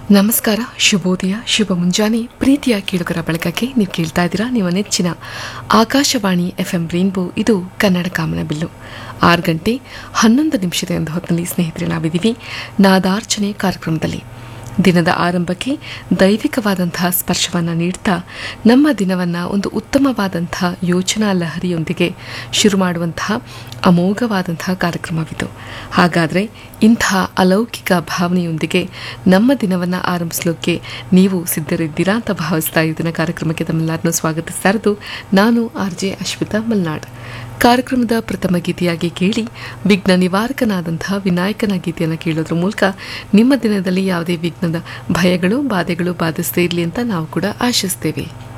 ನಮಸ್ಕಾರ ಶುಭೋದಯ ಶುಭ ಮುಂಜಾನೆ ಪ್ರೀತಿಯ ಕೇಳುಗರ ಬಳಗಕ್ಕೆ ನೀವು ಕೇಳ್ತಾ ಇದ್ದೀರಾ ನಿಮ್ಮ ನೆಚ್ಚಿನ ಆಕಾಶವಾಣಿ ಎಫ್ ಎಂ ರೈನ್ಬೋ ಇದು ಕನ್ನಡ ಕಾಮನ ಬಿಲ್ಲು ಆರು ಗಂಟೆ ಹನ್ನೊಂದು ನಿಮಿಷದ ಒಂದು ಹೊತ್ತಿನಲ್ಲಿ ಸ್ನೇಹಿತರೆ ನಾವಿದ್ದೀವಿ ನಾದಾರ್ಚನೆ ಕಾರ್ಯಕ್ರಮದಲ್ಲಿ ದಿನದ ಆರಂಭಕ್ಕೆ ದೈವಿಕವಾದಂತಹ ಸ್ಪರ್ಶವನ್ನು ನೀಡ್ತಾ ನಮ್ಮ ದಿನವನ್ನು ಒಂದು ಉತ್ತಮವಾದಂತಹ ಯೋಚನಾ ಲಹರಿಯೊಂದಿಗೆ ಶುರು ಮಾಡುವಂತಹ ಅಮೋಘವಾದಂತಹ ಕಾರ್ಯಕ್ರಮವಿದು ಹಾಗಾದರೆ ಇಂತಹ ಅಲೌಕಿಕ ಭಾವನೆಯೊಂದಿಗೆ ನಮ್ಮ ದಿನವನ್ನು ಆರಂಭಿಸಲಿಕ್ಕೆ ನೀವು ಸಿದ್ಧರಿದ್ದೀರಾ ಅಂತ ಭಾವಿಸ್ತಾ ಇದನ್ನ ಕಾರ್ಯಕ್ರಮಕ್ಕೆ ತಮ್ಮೆಲ್ಲರನ್ನೂ ಸ್ವಾಗತಿಸ್ತಾ ಇರೋದು ನಾನು ಆರ್ ಜೆ ಅಶ್ವಿತಾ ಮಲ್ನಾಡ್ ಕಾರ್ಯಕ್ರಮದ ಪ್ರಥಮ ಗೀತೆಯಾಗಿ ಕೇಳಿ ವಿಘ್ನ ನಿವಾರಕನಾದಂತಹ ವಿನಾಯಕನ ಗೀತೆಯನ್ನು ಕೇಳೋದ್ರ ಮೂಲಕ ನಿಮ್ಮ ದಿನದಲ್ಲಿ ಯಾವುದೇ ವಿಘ್ನದ ಭಯಗಳು ಬಾಧೆಗಳು ಬಾಧಿಸದೇ ಇರಲಿ ಅಂತ ನಾವು ಕೂಡ ಆಶಿಸ್ತೇವೆ